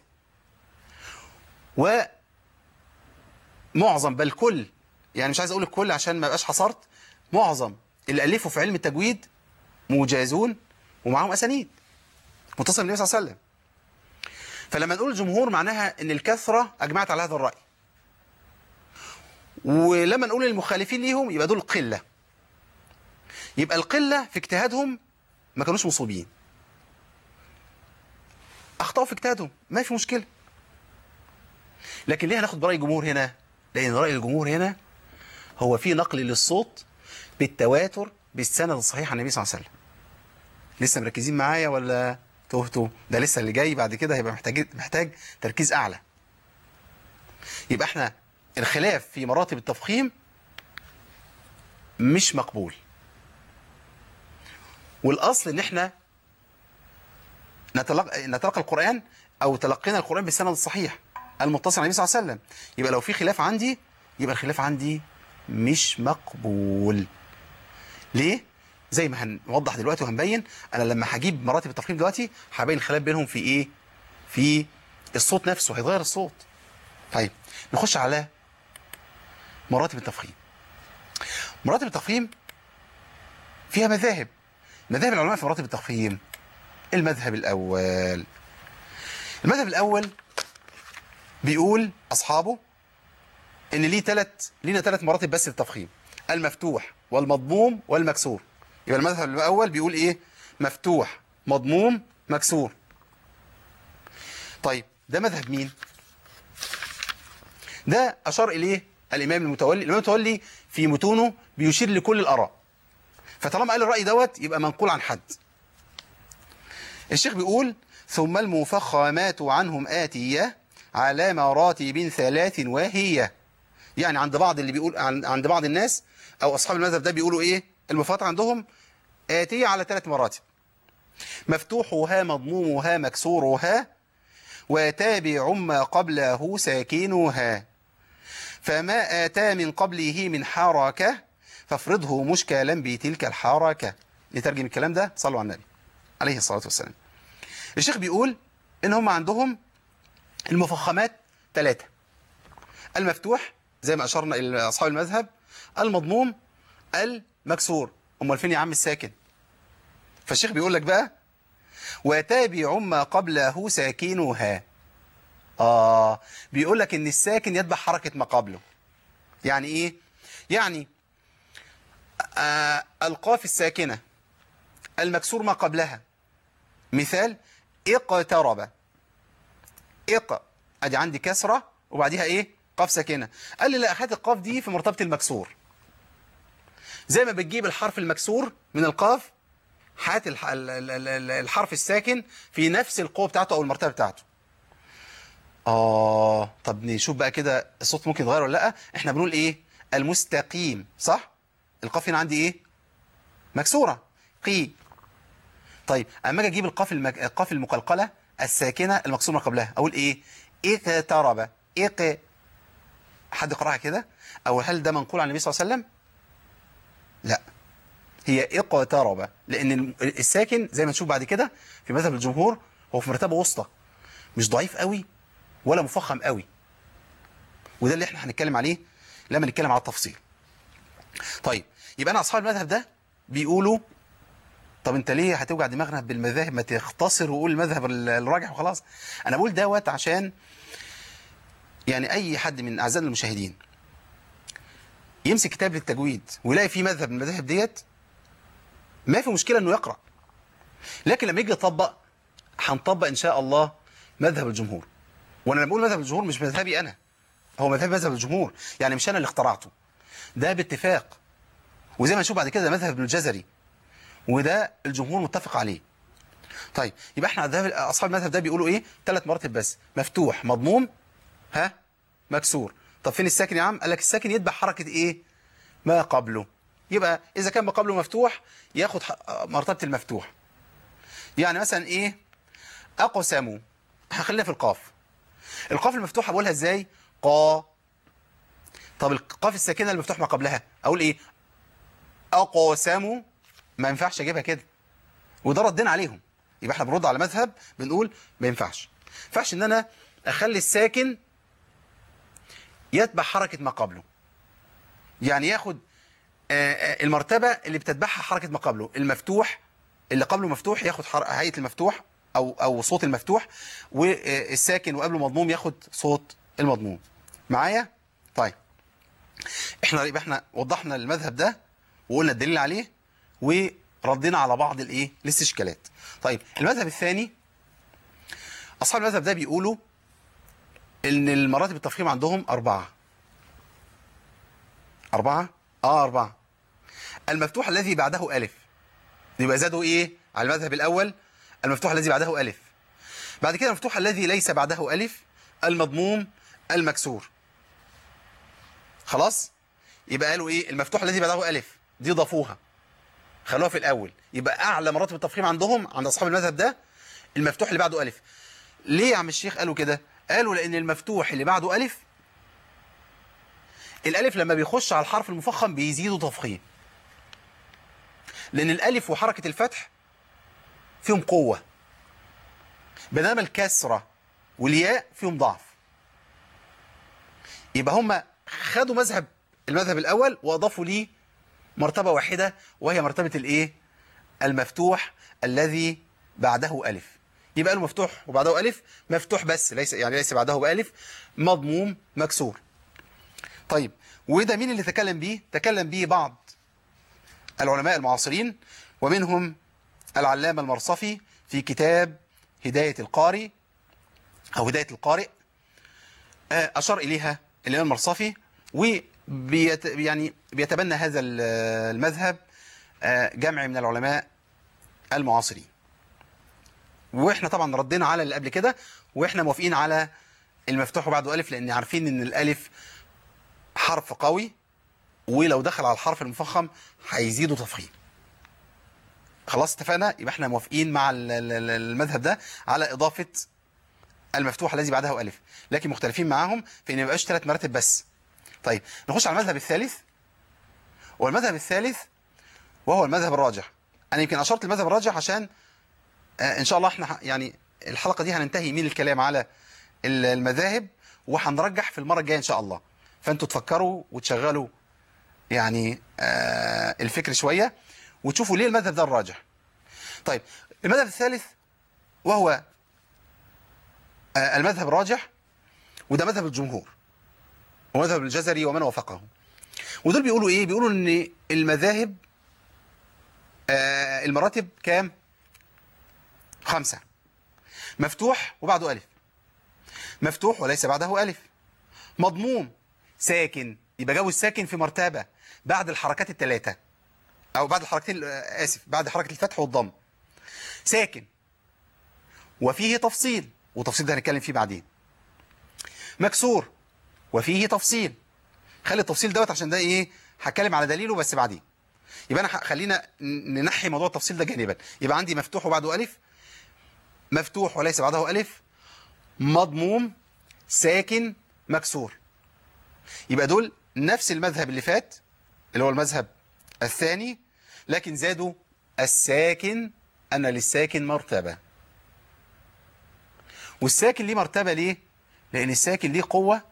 ومعظم بل كل يعني مش عايز أقول الكل عشان ما بقاش حصرت معظم اللي ألفوا في علم التجويد مجازون ومعاهم أسانيد متصل بالنبي صلى الله عليه وسلم فلما نقول الجمهور معناها ان الكثرة اجمعت على هذا الرأي ولما نقول المخالفين ليهم يبقى دول قلة يبقى القلة في اجتهادهم ما كانوش مصوبين اخطأوا في اجتهادهم ما في مشكلة لكن ليه هناخد برأي الجمهور هنا لان رأي الجمهور هنا هو في نقل للصوت بالتواتر بالسند الصحيح عن النبي صلى الله عليه وسلم لسه مركزين معايا ولا تهتوا ده لسه اللي جاي بعد كده هيبقى محتاج محتاج تركيز اعلى يبقى احنا الخلاف في مراتب التفخيم مش مقبول والاصل ان احنا نتلقى, نتلقى القرآن او تلقينا القرآن بالسند الصحيح المتصل على النبي صلى الله عليه وسلم يبقى لو في خلاف عندي يبقى الخلاف عندي مش مقبول ليه زي ما هنوضح دلوقتي وهنبين انا لما هجيب مراتب التفخيم دلوقتي هبين الخلاف بينهم في ايه في الصوت نفسه هيتغير الصوت طيب نخش على مراتب التفخيم مراتب التفخيم فيها مذاهب مذاهب العلماء في مراتب التفخيم المذهب الاول المذهب الاول بيقول اصحابه ان ليه ثلاث لينا ثلاث مراتب بس للتفخيم المفتوح والمضموم والمكسور يبقى المذهب الأول بيقول إيه مفتوح مضموم مكسور طيب ده مذهب مين ده أشار إليه الإمام المتولي الإمام المتولي في متونه بيشير لكل الآراء فطالما قال الرأي دوت يبقى منقول عن حد الشيخ بيقول ثم المفخمات عنهم آتية على مراتب ثلاث وهي يعني عند بعض اللي بيقول عند بعض الناس او اصحاب المذهب ده بيقولوا ايه المفاوضات عندهم آتية على ثلاث مراتب مفتوحها مضمومها مكسورها وتابع ما قبله ساكنها فما آتى من قبله من حركة فافرضه مشكلا بتلك الحركة نترجم الكلام ده صلوا على النبي عليه الصلاة والسلام الشيخ بيقول ان هم عندهم المفخمات ثلاثة المفتوح زي ما أشرنا إلى أصحاب المذهب المضموم المكسور أمال فين يا عم الساكن فالشيخ بيقول لك بقى وتابع ما قبله ساكنها آه بيقول لك إن الساكن يتبع حركة ما قبله يعني إيه؟ يعني آه القاف الساكنة المكسور ما قبلها مثال اقترب اق ادي عندي كسرة وبعديها ايه قاف ساكنة قال لي لا هات القاف دي في مرتبة المكسور زي ما بتجيب الحرف المكسور من القاف هات الح... ال- ال- ال- الحرف الساكن في نفس القوة بتاعته او المرتبة بتاعته اه طب نشوف بقى كده الصوت ممكن يتغير ولا لا احنا بنقول ايه المستقيم صح القاف هنا عندي ايه مكسورة قي طيب اما اجي اجيب القاف المك... القاف المقلقله الساكنه المكسور ما قبلها اقول ايه اقترب اق حد قراها كده او هل ده منقول عن النبي صلى الله عليه وسلم لا هي اقترب لان الم- الساكن زي ما نشوف بعد كده في مذهب الجمهور هو في مرتبه وسطى مش ضعيف قوي ولا مفخم قوي وده اللي احنا هنتكلم عليه لما نتكلم على التفصيل طيب يبقى انا اصحاب المذهب ده بيقولوا طب انت ليه هتوجع دماغنا بالمذاهب ما تختصر وقول المذهب ال- الراجح وخلاص انا بقول دوت عشان يعني اي حد من اعزائنا المشاهدين يمسك كتاب للتجويد ويلاقي فيه مذهب من المذاهب ديت ما في مشكله انه يقرا لكن لما يجي يطبق هنطبق ان شاء الله مذهب الجمهور وانا لما بقول مذهب الجمهور مش مذهبي انا هو مذهب مذهب الجمهور يعني مش انا اللي اخترعته ده باتفاق وزي ما نشوف بعد كده ده مذهب ابن الجزري وده الجمهور متفق عليه طيب يبقى احنا عذاب اصحاب المذهب ده بيقولوا ايه ثلاث مراتب بس مفتوح مضموم ها مكسور طب فين الساكن يا عم قال لك الساكن يتبع حركه ايه ما قبله يبقى اذا كان ما قبله مفتوح ياخد ح- مرتبه المفتوح يعني مثلا ايه اقسموا هخلينا في القاف القاف المفتوحه بقولها ازاي قا طب القاف الساكنه المفتوح ما قبلها اقول ايه اقسموا ما ينفعش اجيبها كده وده ردنا عليهم يبقى احنا بنرد على مذهب بنقول ما ينفعش ما ينفعش ان انا اخلي الساكن يتبع حركه ما قبله يعني ياخد آه، آه، المرتبه اللي بتتبعها حركه ما قبله المفتوح اللي قبله مفتوح ياخد حر- هيئه المفتوح او او صوت المفتوح والساكن وقبله مضموم ياخد صوت المضموم معايا طيب احنا يبقى احنا وضحنا المذهب ده وقلنا الدليل عليه وردينا على بعض الايه الاستشكالات طيب المذهب الثاني اصحاب المذهب ده بيقولوا ان المراتب التفخيم عندهم اربعه اربعه اه اربعه المفتوح الذي بعده الف يبقى زادوا ايه على المذهب الاول المفتوح الذي بعده الف بعد كده المفتوح الذي ليس بعده الف المضموم المكسور خلاص يبقى قالوا ايه المفتوح الذي بعده الف دي ضافوها خلوها في الاول يبقى اعلى مراتب التفخيم عندهم عند اصحاب المذهب ده المفتوح اللي بعده الف ليه يا عم الشيخ قالوا كده قالوا لان المفتوح اللي بعده الف الالف لما بيخش على الحرف المفخم بيزيدوا تفخيم لان الالف وحركه الفتح فيهم قوه بينما الكسره والياء فيهم ضعف يبقى هم خدوا مذهب المذهب الاول واضافوا ليه مرتبه واحده وهي مرتبه الايه المفتوح الذي بعده الف يبقى له مفتوح وبعده الف مفتوح بس ليس يعني ليس بعده بالف مضموم مكسور طيب وده مين اللي تكلم بيه تكلم بيه بعض العلماء المعاصرين ومنهم العلامة المرصفي في كتاب هداية القارئ أو هداية القارئ آه، أشار إليها الإمام المرصفي وبيت يعني بيتبنى هذا ال- المذهب آه، جمع من العلماء المعاصرين واحنا طبعا ردينا على اللي قبل كده واحنا موافقين على المفتوح وبعده ألف لأن عارفين إن الألف حرف قوي ولو دخل على الحرف المفخم هيزيدوا تفخيم خلاص اتفقنا يبقى احنا موافقين مع ال- ال- ال- المذهب ده على اضافه المفتوح الذي بعده الف لكن مختلفين معاهم في ان ما يبقاش ثلاث مراتب بس طيب نخش على المذهب الثالث والمذهب الثالث وهو المذهب الراجح انا يمكن اشرت المذهب الراجح عشان آه، ان شاء الله احنا ح- يعني الحلقه دي هننتهي من الكلام على ال- المذاهب وهنرجح في المره الجايه ان شاء الله فانتوا تفكروا وتشغلوا يعني آه، الفكر شويه وتشوفوا ليه المذهب ده الراجح طيب المذهب الثالث وهو آه، المذهب الراجح وده مذهب الجمهور ومذهب الجزري ومن وافقه ودول بيقولوا ايه بيقولوا ان المذاهب آه، المراتب كام خمسة مفتوح وبعده ألف مفتوح وليس بعده ألف مضموم ساكن يبقى جو الساكن في مرتبة بعد الحركات الثلاثة أو بعد الحركتين آه، آسف بعد حركة الفتح والضم ساكن وفيه تفصيل وتفصيل ده هنتكلم فيه بعدين مكسور وفيه تفصيل خلي التفصيل دوت عشان ده ايه هتكلم على دليله بس بعدين يبقى انا ه- خلينا ن- ننحي موضوع التفصيل ده جانبا يبقى عندي مفتوح وبعده الف مفتوح وليس بعده الف مضموم ساكن مكسور يبقى دول نفس المذهب اللي فات اللي هو المذهب الثاني لكن زادوا الساكن أن للساكن مرتبة والساكن ليه مرتبة ليه؟ لأن الساكن ليه قوة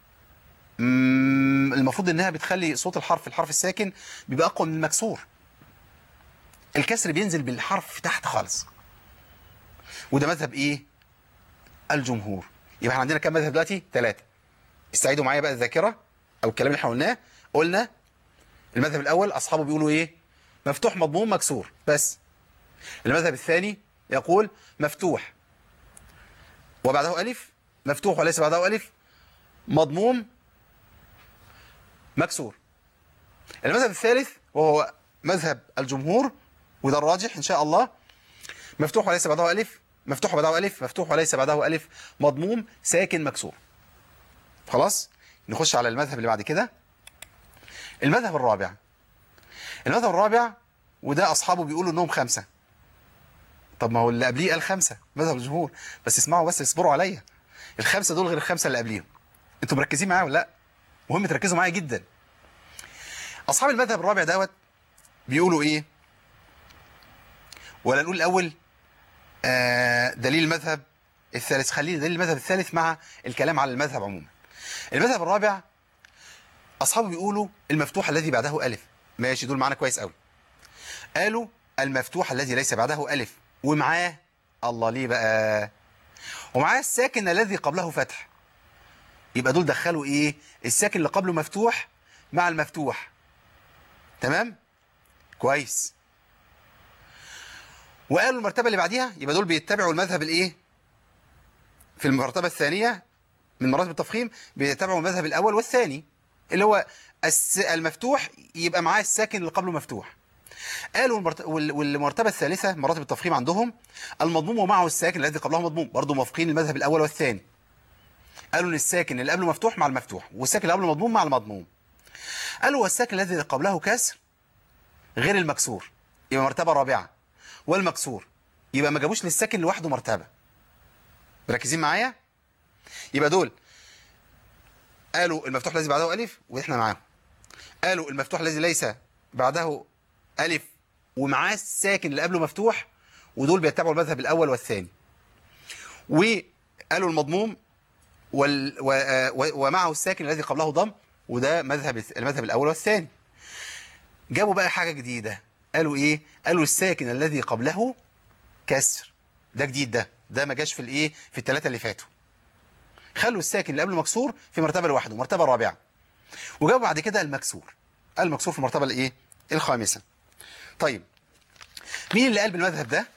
مم، المفروض انها بتخلي صوت الحرف الحرف الساكن بيبقى اقوى من المكسور الكسر بينزل بالحرف تحت خالص وده مذهب ايه الجمهور يبقى احنا عندنا كام مذهب دلوقتي ثلاثة استعيدوا معايا بقى الذاكرة او الكلام اللي احنا قلناه قلنا المذهب الاول اصحابه بيقولوا ايه مفتوح مضموم مكسور بس المذهب الثاني يقول مفتوح وبعده الف مفتوح وليس بعده الف مضموم مكسور المذهب الثالث وهو مذهب الجمهور وده الراجح ان شاء الله مفتوح وليس بعده الف مفتوح وبعده الف مفتوح وليس بعده الف مضموم ساكن مكسور خلاص نخش على المذهب اللي بعد كده المذهب الرابع المذهب الرابع وده اصحابه بيقولوا انهم خمسه طب ما هو اللي قبليه قال خمسه مذهب الجمهور بس اسمعوا بس اصبروا عليا الخمسه دول غير الخمسه اللي قبليهم انتوا مركزين معايا ولا لا مهم تركزوا معايا جدا اصحاب المذهب الرابع دوت بيقولوا ايه ولا نقول الاول آه دليل المذهب الثالث خلينا دليل المذهب الثالث مع الكلام على المذهب عموما المذهب الرابع اصحابه بيقولوا المفتوح الذي بعده الف ماشي دول معانا كويس قوي قالوا المفتوح الذي ليس بعده الف ومعاه الله ليه بقى ومعاه الساكن الذي قبله فتح يبقى دول دخلوا ايه الساكن اللي قبله مفتوح مع المفتوح تمام كويس وقالوا المرتبه اللي بعديها يبقى دول بيتبعوا المذهب الايه في المرتبه الثانيه من مراتب التفخيم بيتبعوا المذهب الاول والثاني اللي هو الس- المفتوح يبقى معاه الساكن اللي قبله مفتوح قالوا المرت... وال- والمرتبه الثالثه مراتب التفخيم عندهم المضموم ومعه الساكن الذي قبله مضموم برضه موافقين المذهب الاول والثاني قالوا ان الساكن اللي قبله مفتوح مع المفتوح والساكن اللي قبله مضموم مع المضموم قالوا والساكن الذي قبله كسر غير المكسور يبقى مرتبه رابعه والمكسور يبقى ما جابوش للساكن لوحده مرتبه مركزين معايا يبقى دول قالوا المفتوح الذي بعده الف واحنا معاهم قالوا المفتوح الذي ليس بعده الف ومعاه الساكن اللي قبله مفتوح ودول بيتبعوا المذهب الاول والثاني وقالوا المضموم وال و و ومعه الساكن الذي قبله ضم وده مذهب المذهب الاول والثاني جابوا بقى حاجه جديده قالوا ايه قالوا الساكن الذي قبله كسر ده جديد ده ده ما جاش في الايه في الثلاثه اللي فاتوا خلوا الساكن اللي قبله مكسور في مرتبه لوحده مرتبه رابعه وجابوا بعد كده المكسور المكسور في المرتبه الايه الخامسه طيب مين اللي قال بالمذهب ده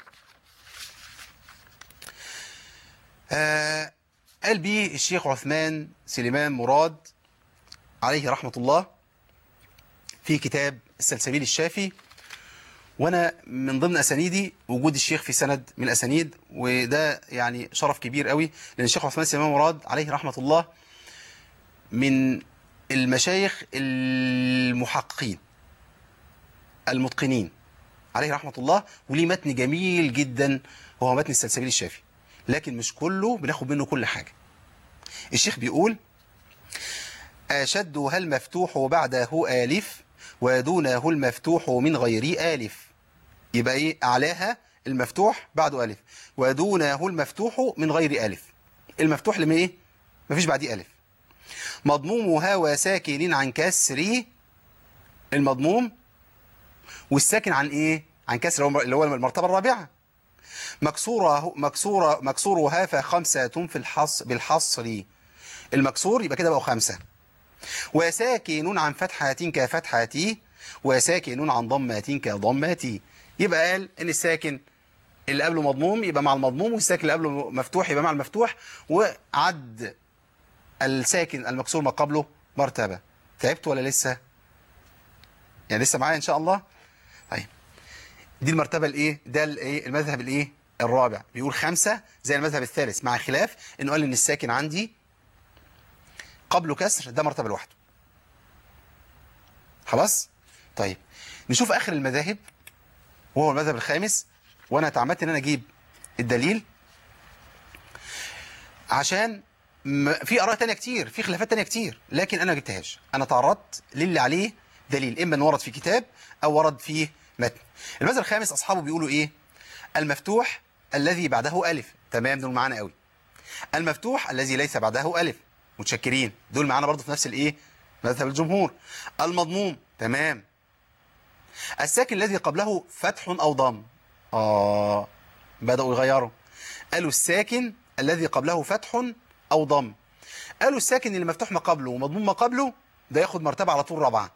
آه قال بيه الشيخ عثمان سليمان مراد عليه رحمة الله في كتاب السلسبيل الشافي وانا من ضمن اسانيدي وجود الشيخ في سند من الاسانيد وده يعني شرف كبير قوي لان الشيخ عثمان سليمان مراد عليه رحمة الله من المشايخ المحققين المتقنين عليه رحمة الله وليه متن جميل جدا وهو متن السلسبيل الشافي لكن مش كله بناخد منه كل حاجة الشيخ بيقول أشدها المفتوح بعده آلف ودونه المفتوح من غير آلف يبقى إيه أعلاها المفتوح بعده ألف ودونه المفتوح من غير ألف المفتوح لما إيه مفيش بعديه ألف مضمومها وساكن عن كسر المضموم والساكن عن إيه عن كسر اللي هو المرتبة الرابعة مكسورة مكسورة مكسورها فخمسة في الحص بالحصر المكسور يبقى كده بقوا خمسة وساكن عن فتحة كفتحتي وساكن عن ضمة كضمتي يبقى قال ان الساكن اللي قبله مضموم يبقى مع المضموم والساكن اللي قبله مفتوح يبقى مع المفتوح وعد الساكن المكسور ما قبله مرتبة تعبت ولا لسه يعني لسه معايا ان شاء الله طيب دي المرتبة الايه ده الايه المذهب الايه الرابع بيقول خمسة زي المذهب الثالث مع خلاف انه قال ان الساكن عندي قبله كسر ده مرتبة لوحده خلاص طيب نشوف اخر المذاهب وهو المذهب الخامس وانا تعمدت ان انا اجيب الدليل عشان في اراء تانية كتير في خلافات تانية كتير لكن انا ما جبتهاش انا تعرضت للي عليه دليل اما ان ورد في كتاب او ورد فيه متن المذهب الخامس اصحابه بيقولوا ايه المفتوح الذي بعده الف تمام دول معانا قوي المفتوح الذي ليس بعده الف متشكرين دول معانا برضه في نفس الايه مذهب الجمهور المضموم تمام الساكن الذي قبله فتح او ضم اه بداوا يغيروا قالوا الساكن الذي قبله فتح او ضم قالوا الساكن اللي مفتوح ما قبله ومضموم ما قبله ده ياخد مرتبه على طول رابعه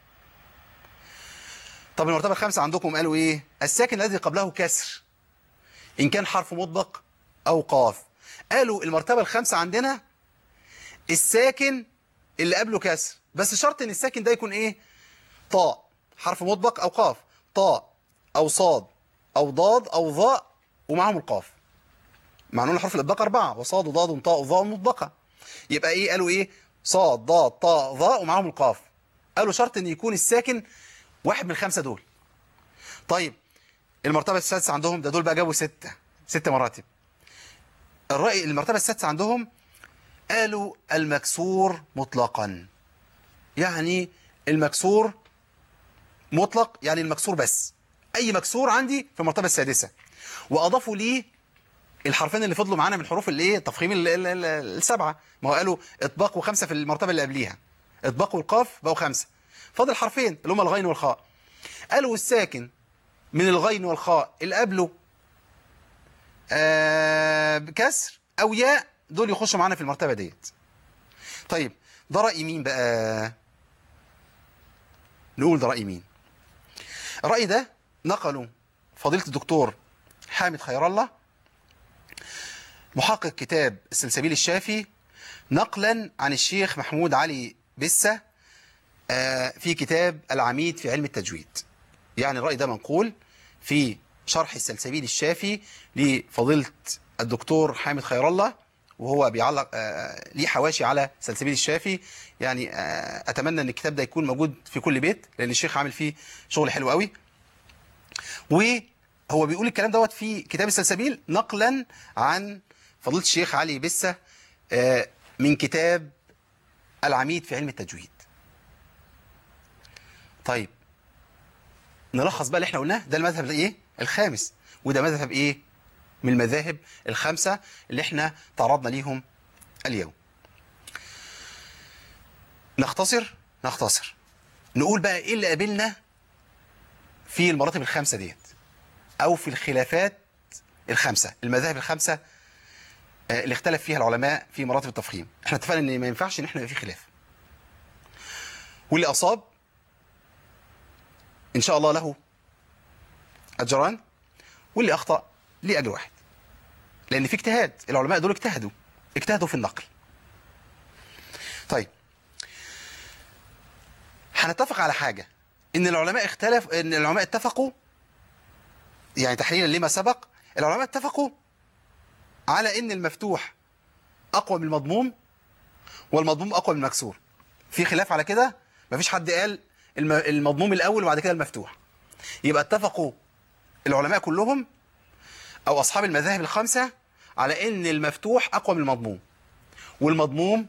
طب المرتبه الخامسه عندكم قالوا ايه الساكن الذي قبله كسر ان كان حرف مطبق او قاف قالوا المرتبه الخامسه عندنا الساكن اللي قبله كسر بس شرط ان الساكن ده يكون ايه طاء حرف مطبق او قاف طاء او صاد او ضاد او ظاء ومعهم القاف معنون الحرف الإطباق أربعة وصاد وضاد وطاء وظاء مطبقة يبقى إيه قالوا إيه صاد ضاد طاء ظاء ومعهم القاف قالوا شرط إن يكون الساكن واحد من الخمسة دول طيب المرتبة السادسة عندهم ده دول بقى جابوا ستة ستة مراتب الرأي المرتبة السادسة عندهم قالوا المكسور مطلقا يعني المكسور مطلق يعني المكسور بس أي مكسور عندي في المرتبة السادسة وأضافوا ليه الحرفين اللي فضلوا معانا من حروف الايه تفخيم ال ال ال السبعه ما هو قالوا اطباق وخمسه في المرتبه اللي قبليها اطباق والقاف بقوا خمسه فاضل حرفين اللي هم الغين والخاء قالوا الساكن من الغين والخاء اللي قبله آه كسر او ياء دول يخشوا معانا في المرتبه ديت طيب ده راي مين بقى نقول ده راي مين الراي ده نقلوا فضيله الدكتور حامد خير الله محقق كتاب السلسبيل الشافي نقلا عن الشيخ محمود علي بسة في كتاب العميد في علم التجويد يعني الرأي ده منقول في شرح السلسبيل الشافي لفضيلة الدكتور حامد خير الله وهو بيعلق ليه حواشي على سلسبيل الشافي يعني أتمنى أن الكتاب ده يكون موجود في كل بيت لأن الشيخ عامل فيه شغل حلو قوي وهو بيقول الكلام دوت في كتاب السلسبيل نقلا عن فضيله الشيخ علي بسة من كتاب العميد في علم التجويد طيب نلخص بقى اللي احنا قلناه ده المذهب الايه الخامس وده مذهب ايه من المذاهب الخمسة اللي احنا تعرضنا ليهم اليوم نختصر نختصر نقول بقى ايه اللي قابلنا في المراتب الخمسة ديت او في الخلافات الخمسة المذاهب الخمسة اللي اختلف فيها العلماء في مراتب التفخيم احنا اتفقنا ان ما ينفعش ان احنا يبقى في خلاف واللي اصاب ان شاء الله له اجران واللي اخطا ليه اجر واحد لان في اجتهاد العلماء دول اجتهدوا اجتهدوا في النقل طيب هنتفق على حاجه ان العلماء اختلف ان العلماء اتفقوا يعني تحليلا لما سبق العلماء اتفقوا على ان المفتوح اقوى من المضموم والمضموم اقوى من المكسور في خلاف على كده مفيش حد قال الم- المضموم الاول وبعد كده المفتوح يبقى اتفقوا العلماء كلهم او اصحاب المذاهب الخمسه على ان المفتوح اقوى من المضموم والمضموم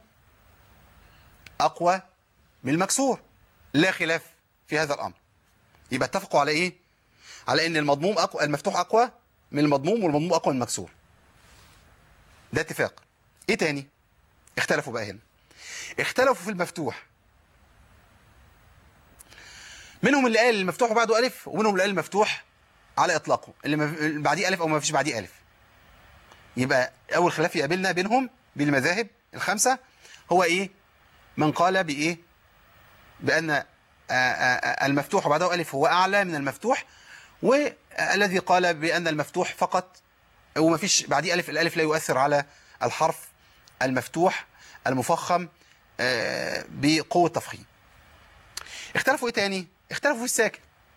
اقوى من المكسور لا خلاف في هذا الامر يبقى اتفقوا على ايه على ان المضموم اقوى المفتوح اقوى من المضموم والمضموم اقوى من المكسور ده اتفاق ايه تاني اختلفوا بقى هنا اختلفوا في المفتوح منهم اللي قال المفتوح وبعده الف ومنهم اللي قال المفتوح على اطلاقه اللي ما- اللي بعديه الف او ما فيش بعديه الف يبقى اول خلاف يقابلنا بينهم بين المذاهب الخمسه هو ايه من قال بايه بان آه، آه، آه، المفتوح وبعده الف هو اعلى من المفتوح والذي قال بان المفتوح فقط وما فيش بعديه الف الالف لا يؤثر على الحرف المفتوح المفخم آه، بقوه تفخيم اختلفوا ايه تاني اختلفوا في الساكن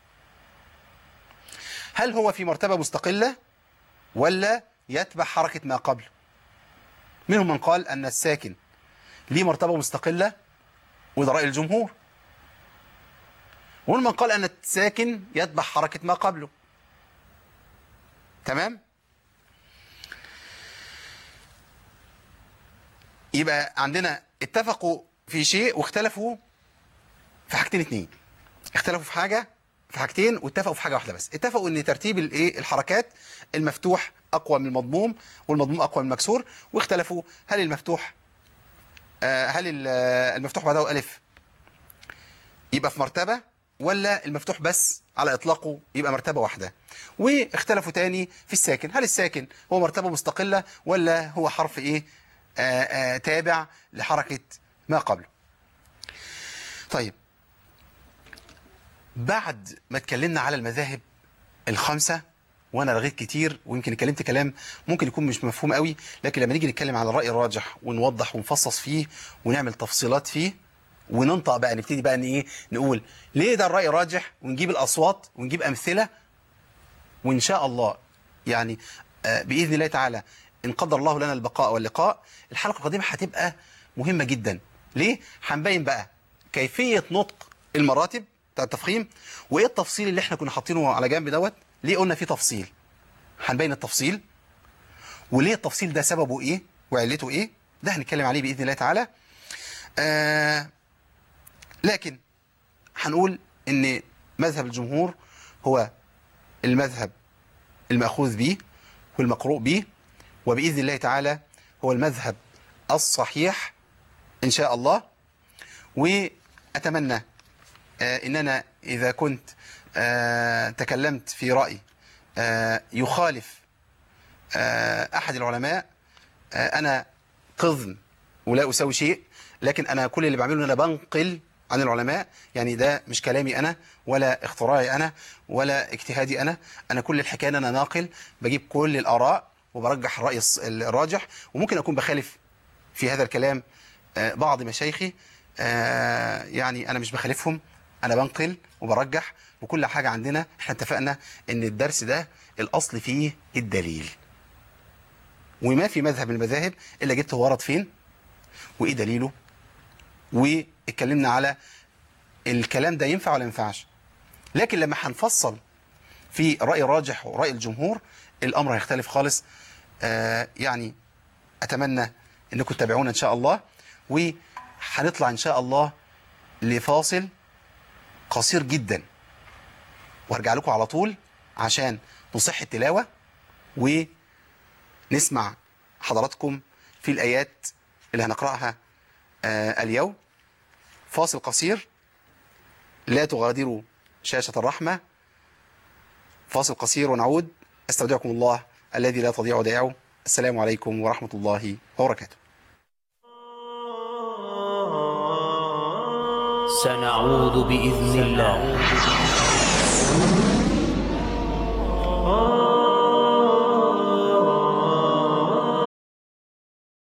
هل هو في مرتبة مستقلة ولا يتبع حركة ما قبله منهم من قال أن الساكن ليه مرتبة مستقلة وده رأي الجمهور ومنهم من قال أن الساكن يتبع حركة ما قبله تمام يبقى عندنا اتفقوا في شيء واختلفوا في حاجتين اتنين اختلفوا في حاجة في حاجتين واتفقوا في حاجة واحدة بس اتفقوا ان ترتيب الايه الحركات المفتوح اقوى من المضموم والمضموم اقوى من المكسور واختلفوا هل المفتوح آه هل ال- آه، المفتوح بعده الف يبقى في مرتبة ولا المفتوح بس على اطلاقه يبقى مرتبة واحدة واختلفوا تاني في الساكن هل الساكن هو مرتبة مستقلة ولا هو حرف ايه آه آه تابع لحركة ما قبله طيب بعد ما اتكلمنا على المذاهب الخمسة وانا رغيت كتير ويمكن اتكلمت كلام ممكن يكون مش مفهوم قوي لكن لما نيجي نتكلم على الرأي الراجح ونوضح ونفصص فيه ونعمل تفصيلات فيه وننطق بقى نبتدي بقى ان ايه نقول ليه ده الرأي راجح ونجيب الأصوات ونجيب أمثلة وإن شاء الله يعني آه، بإذن الله تعالى إن قدر الله لنا البقاء واللقاء الحلقة القادمة هتبقى مهمة جدا ليه؟ هنبين بقى كيفية نطق المراتب بتاع التفخيم وإيه التفصيل اللي احنا كنا حاطينه على جنب دوت ليه قلنا فيه تفصيل هنبين التفصيل وليه التفصيل ده سببه إيه وعلته إيه ده هنتكلم عليه بإذن الله تعالى آه لكن هنقول ان مذهب الجمهور هو المذهب المأخوذ به والمقروء به وبإذن الله تعالى هو المذهب الصحيح إن شاء الله وأتمنى آه، إن أنا إذا كنت آه، تكلمت في رأي آه، يخالف آه، أحد العلماء آه، أنا قذن ولا أسوي شيء لكن أنا كل اللي بعمله إن أنا بنقل عن العلماء يعني ده مش كلامي أنا ولا اختراعي أنا ولا اجتهادي أنا أنا كل الحكاية إن أنا ناقل بجيب كل الآراء وبرجح الرأي الص- الراجح وممكن أكون بخالف في هذا الكلام آه، بعض مشايخي آه، يعني أنا مش بخالفهم أنا بنقل وبرجح وكل حاجة عندنا احنا اتفقنا ان الدرس ده الأصل فيه الدليل وما في مذهب من المذاهب إلا جبت هو ورد فين وإيه دليله واتكلمنا على الكلام ده ينفع ولا ما ينفعش لكن لما هنفصل في رأي الراجح ورأي الجمهور الأمر هيختلف خالص آه يعني أتمنى أنكم تتابعونا إن شاء الله وهنطلع إن شاء الله لفاصل قصير جدا وارجع لكم على طول عشان نصح التلاوة ونسمع حضراتكم في الآيات اللي هنقرأها آه اليوم فاصل قصير لا تغادروا شاشة الرحمة فاصل قصير ونعود استودعكم الله الذي لا تضيع ودائعه السلام عليكم ورحمة الله وبركاته سنعود بإذن الله